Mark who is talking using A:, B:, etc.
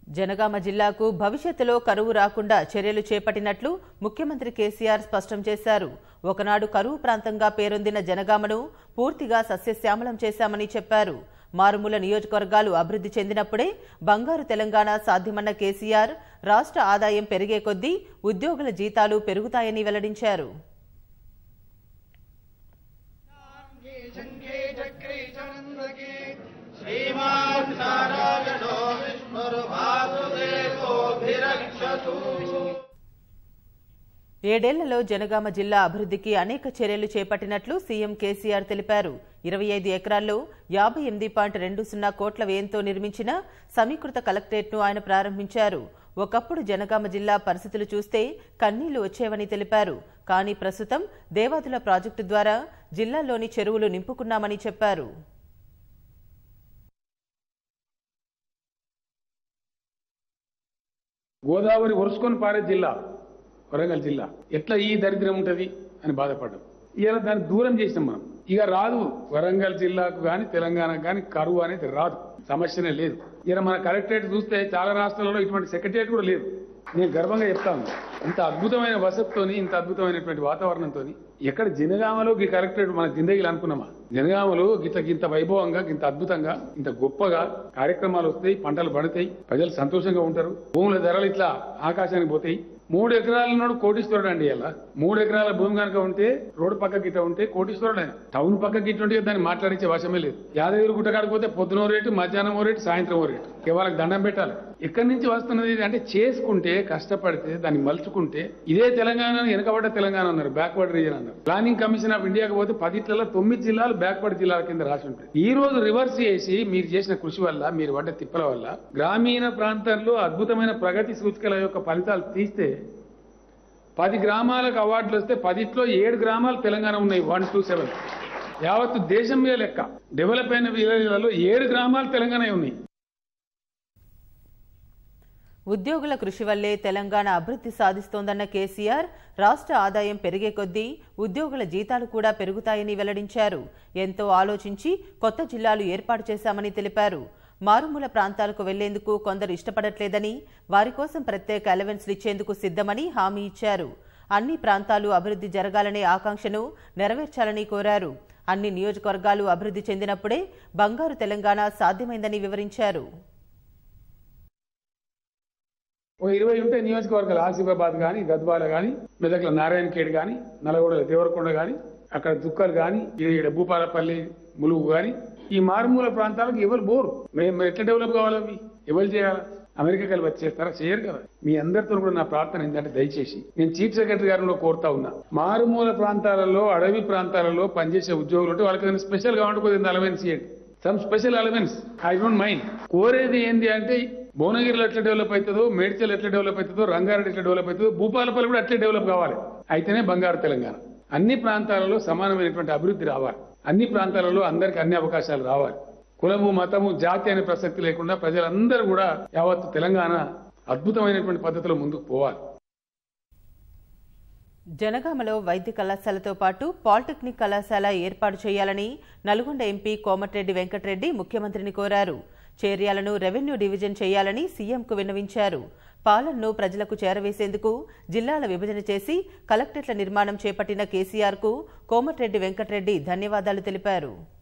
A: జనగామ జిల్లాకు భవిష్యత్తులో కరువు రాకుండా చర్యలు చేపట్టినట్లు ముఖ్యమంత్రి కేసీఆర్ స్పష్టం చేశారు ఒకనాడు కరువు ప్రాంతంగా పేరొందిన జనగామను పూర్తిగా సస్యశ్యామలం చేశామని చెప్పారు మారుమూల నియోజకవర్గాలు అభివృద్ధి చెందినప్పుడే బంగారు తెలంగాణ సాధ్యమన్న కేసీఆర్ రాష్ట్ర ఆదాయం పెరిగే కొద్దీ ఉద్యోగుల జీతాలు పెరుగుతాయని వెల్లడించారు
B: शङ्खे चक्रे च नन्दके श्रीमान् नारायणो विष्णुर्वासुदेवोऽभिरक्षतु
A: ఏడేళ్లలో జనగామ జిల్లా అభివృద్ధికి అనేక చర్యలు చేపట్టినట్లు సీఎం కేసీఆర్ తెలిపారు ఇరవై ఐదు ఎకరాల్లో యాభై ఎనిమిది పాయింట్ రెండు సున్నా కోట్ల వ్యయంతో నిర్మించిన సమీకృత కలెక్టరేట్ను ఆయన ప్రారంభించారు ఒకప్పుడు జనగామ జిల్లా పరిస్థితులు చూస్తే కన్నీళ్లు వచ్చేవని తెలిపారు కానీ ప్రస్తుతం దేవాదుల ప్రాజెక్టు ద్వారా జిల్లాలోని చెరువులు నింపుకున్నామని చెప్పారు
C: గోదావరి ఒరుసుకొని పారే జిల్లా వరంగల్ జిల్లా ఎట్లా ఈ దరిద్రం ఉంటది అని బాధపడ్డాం ఇవాళ దాన్ని దూరం చేసినాం మనం ఇక రాదు వరంగల్ జిల్లాకు గాని తెలంగాణకు గాని కరువు అనేది రాదు సమస్యనే లేదు ఇలా మన కలెక్టరేట్ చూస్తే చాలా రాష్ట్రాలలో ఇటువంటి సెక్రటరియట్ కూడా లేదు నేను గర్వంగా చెప్తాను ఇంత అద్భుతమైన వసతితోని ఇంత అద్భుతమైనటువంటి వాతావరణంతో ఎక్కడ జనగామలో ఈ కలెక్టరేట్ మన జిందగీలు అనుకున్నామా జనగామలో గిత ఇంత వైభవంగా ఇంత అద్భుతంగా ఇంత గొప్పగా కార్యక్రమాలు వస్తాయి పంటలు పడతాయి ప్రజలు సంతోషంగా ఉంటారు భూముల ధరలు ఇట్లా ఆకాశానికి పోతాయి మూడు ఎకరాల నోడు కోటీశ్వరుడు అండి ఇలా మూడు ఎకరాల భూమి కనుక ఉంటే రోడ్డు పక్క గిట్ట ఉంటే కోటీశ్వరుడు ఆయన టౌన్ పక్క గిట్ట ఉంటే దాన్ని మాట్లాడించే వశమే లేదు యాదగిరి గుట్ట కాడికి పోతే పొద్దున ఓ రేటు మధ్యాహ్నం ఓ రేటు సాయంత్రం ఓ రేటు ఇక వాళ్ళకి దండం పెట్టాలి ఎక్కడి నుంచి వస్తున్నది ఇది అంటే చేసుకుంటే కష్టపడితే దాన్ని మలుచుకుంటే ఇదే తెలంగాణ వెనకబడ్డ తెలంగాణ అన్నారు బ్యాక్వర్డ్ రీజన్ అన్నారు ప్లానింగ్ కమిషన్ ఆఫ్ ఇండియాకి పోతే పదిట్లలో తొమ్మిది జిల్లాలు బ్యాక్వర్డ్ జిల్లాల కింద రాసి ఉంటాయి ఈ రోజు రివర్స్ చేసి మీరు చేసిన కృషి వల్ల మీరు పడ్డ తిప్పల వల్ల గ్రామీణ ప్రాంతాల్లో అద్భుతమైన ప్రగతి సూచికల యొక్క ఫలితాలు తీస్తే పది గ్రామాలకు అవార్డులు వస్తే పదిట్లో ఏడు గ్రామాలు తెలంగాణ ఉన్నాయి వన్ టూ సెవెన్ యావత్తు దేశం మీద లెక్క డెవలప్ అయిన విలేజ్లలో ఏడు గ్రామాలు తెలంగాణ ఉన్నాయి
A: ఉద్యోగుల కృషి వల్లే తెలంగాణ అభివృద్ధి సాధిస్తోందన్న కేసీఆర్ రాష్ట్ర ఆదాయం పెరిగే కొద్దీ ఉద్యోగుల జీతాలు కూడా పెరుగుతాయని వెల్లడించారు ఎంతో ఆలోచించి కొత్త జిల్లాలు ఏర్పాటు చేశామని తెలిపారు మారుమూల ప్రాంతాలకు వెళ్లేందుకు కొందరు ఇష్టపడట్లేదని వారి కోసం ప్రత్యేక అలవెన్స్లు ఇచ్చేందుకు సిద్ధమని హామీ ఇచ్చారు అన్ని ప్రాంతాలు అభివృద్ధి జరగాలనే ఆకాంక్షను నెరవేర్చాలని కోరారు అన్ని నియోజకవర్గాలు అభివృద్ధి చెందినప్పుడే బంగారు తెలంగాణ సాధ్యమైందని వివరించారు
C: ఓ ఇరవై ఉంటే నియోజకవర్గాలు ఆసిఫాబాద్ కానీ గద్వాల కానీ మెదక్ల నారాయణఖేడ్ కానీ నల్గొండ దేవరకొండ కానీ అక్కడ దుక్కలు కానీ ఈడ భూపాలపల్లి ములుగు కానీ ఈ మారుమూల ప్రాంతాలకు ఎవరు బోరు మేము ఎట్లా డెవలప్ కావాలి అవి ఎవరు చేయాలి అమెరికా కలిపి వచ్చేస్తారా చేయరు కదా మీ అందరితో కూడా నా ప్రార్థన ఏంటంటే దయచేసి నేను చీఫ్ సెక్రటరీ గారిలో కోరుతా ఉన్నా మారుమూల ప్రాంతాలలో అడవి ప్రాంతాలలో పనిచేసే ఉద్యోగులు ఉంటే వాళ్ళకి ఏదైనా స్పెషల్ కావాలంటే కొద్దిగా అలవెన్స్ చేయండి some special allowance I don't mind కోరేది ఏంటి అంటే భువనగిరిలో ఎట్లా డెవలప్ అవుతుందో మేడ్చల్ ఎట్లా డెవలప్ అవుతుందో రంగారెడ్డి ఎట్లా డెవలప్ అవుతుందో భూపాలపల్లి కూడా అట్లే డెవలప్ కావాలి అయితేనే బంగారు తెలంగాణ అన్ని ప్రాంతాలలో సమానమైనటువంటి అభివృద్ధి రావాలి అన్ని ప్రాంతాలలో అందరికి అన్ని అవకాశాలు రావాలి కులము మతము జాతి అనే ప్రసక్తి లేకుండా ప్రజలందరూ కూడా యావత్తు తెలంగాణ అద్భుతమైనటువంటి పద్ధతిలో ముందుకు పోవాలి
A: జనగామలో వైద్య కళాశాలతో పాటు పాలిటెక్నిక్ కళాశాల ఏర్పాటు చేయాలని నల్గొండ ఎంపీ కోమటిరెడ్డి వెంకటరెడ్డి ముఖ్యమంత్రిని కోరారు చేర్యాలను రెవెన్యూ డివిజన్ చేయాలని సీఎంకు విన్నవించారు పాలనను ప్రజలకు చేరవేసేందుకు జిల్లాల విభజన చేసి కలెక్టరేట్ల నిర్మాణం చేపట్టిన కేసీఆర్కు కోమటిరెడ్డి వెంకటరెడ్డి ధన్యవాదాలు తెలిపారు